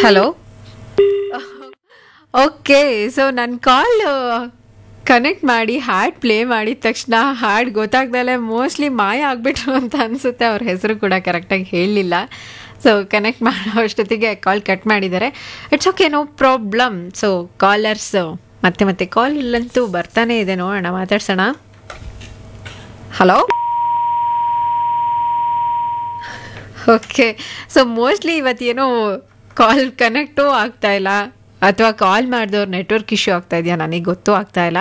hello okay so ನನ್ನ call connect ಮಾಡಿ ಹಾಡ್ ಪ್ಲೇ ಮಾಡಿದ ತಕ್ಷಣ ಹಾಡ್ ಗೊತ್ತಾಗ್ದಲೆ ಮೋಸ್ಟ್ಲಿ ಮಾಯ ಆಗ್ಬಿಟ್ರು ಅಂತ ಅನಿಸುತ್ತೆ ಅವ್ರ ಹೆಸರು ಕೂಡ ಕರೆಕ್ಟಾಗಿ ಹೇಳಲಿಲ್ಲ ಸೊ ಕನೆಕ್ಟ್ ಮಾಡೋ ಅಷ್ಟೊತ್ತಿಗೆ ಕಾಲ್ ಕಟ್ ಮಾಡಿದ್ದಾರೆ it's okay no problem so callers ಮತ್ತೆ ಮತ್ತೆ ಕಾಲ್ ಅಂತೂ ಬರ್ತಾನೆ ಇದೆ ನೋಡೋಣ ಮಾತಾಡ್ಸೋಣ ಹಲೋ ಓಕೆ ಸೊ ಮೋಸ್ಟ್ಲಿ ಇವತ್ತೇನೋ ಕಾಲ್ ಕನೆಕ್ಟು ಆಗ್ತಾ ಇಲ್ಲ ಅಥವಾ ಕಾಲ್ ಮಾಡಿದವ್ರು ನೆಟ್ವರ್ಕ್ ಇಶ್ಯೂ ಆಗ್ತಾ ಇದೆಯಾ ನನಗೆ ಗೊತ್ತೂ ಆಗ್ತಾ ಇಲ್ಲ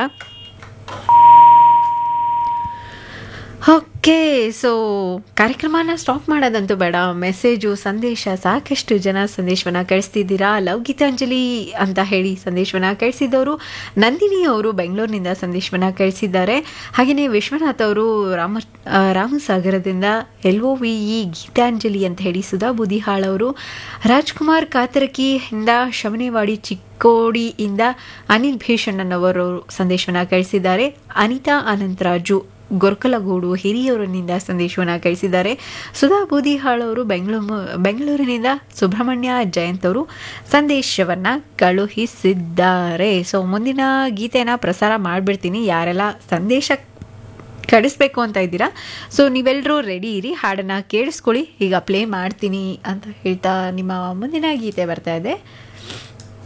ಓಕೆ ಸೊ ಕಾರ್ಯಕ್ರಮನ ಸ್ಟಾಪ್ ಮಾಡೋದಂತೂ ಬೇಡ ಮೆಸೇಜು ಸಂದೇಶ ಸಾಕಷ್ಟು ಜನ ಸಂದೇಶವನ್ನು ಕಳಿಸ್ತಿದ್ದೀರಾ ಲವ್ ಗೀತಾಂಜಲಿ ಅಂತ ಹೇಳಿ ಸಂದೇಶವನ್ನು ಕಳಿಸಿದವರು ನಂದಿನಿ ಅವರು ಬೆಂಗಳೂರಿನಿಂದ ಸಂದೇಶವನ್ನು ಕಳಿಸಿದ್ದಾರೆ ಹಾಗೆಯೇ ವಿಶ್ವನಾಥ್ ಅವರು ರಾಮ ಆ, ರಾಮಸಾಗರದಿಂದ L O V E Geetanjali ಅಂತ ಹೇಳಿ ಸುಧಾ ಬುದಿಹಾಳ್ ಅವರು ರಾಜ್ಕುಮಾರ್ ಕಾತರಕಿಯಿಂದ ಶಮನೇವಾಡಿ ಚಿಕ್ಕೋಡಿಯಿಂದ ಅನಿಲ್ ಭೀಷಣ್ಣನವರು ಸಂದೇಶವನ್ನು ಕಳಿಸಿದ್ದಾರೆ ಅನಿತಾ ಅನಂತರಾಜು ಗೊರ್ಕಲಗೂಡು ಹಿರಿಯೂರಿನಿಂದ ಸಂದೇಶವನ್ನು ಕಳಿಸಿದ್ದಾರೆ ಸುಧಾ ಬೂದಿಹಾಳ್ ಅವರು ಬೆಂಗಳೂರು ಬೆಂಗಳೂರಿನಿಂದ ಸುಬ್ರಹ್ಮಣ್ಯ ಜಯಂತ್ ಅವರು ಸಂದೇಶವನ್ನು ಕಳುಹಿಸಿದ್ದಾರೆ ಸೊ ಮುಂದಿನ ಗೀತೆನ ಪ್ರಸಾರ ಮಾಡಿಬಿಡ್ತೀನಿ ಯಾರೆಲ್ಲ ಸಂದೇಶ ಕಳಿಸ್ಬೇಕು ಅಂತ ಇದ್ದೀರಾ ಸೊ ನೀವೆಲ್ಲರೂ ರೆಡಿ ಇರಿ ಹಾಡನ್ನು ಕೇಳಿಸ್ಕೊಳ್ಳಿ ಈಗ ಪ್ಲೇ ಮಾಡ್ತೀನಿ ಅಂತ ಹೇಳ್ತಾ ನಿಮ್ಮ ಮುಂದಿನ ಗೀತೆ ಬರ್ತಾ ಇದೆ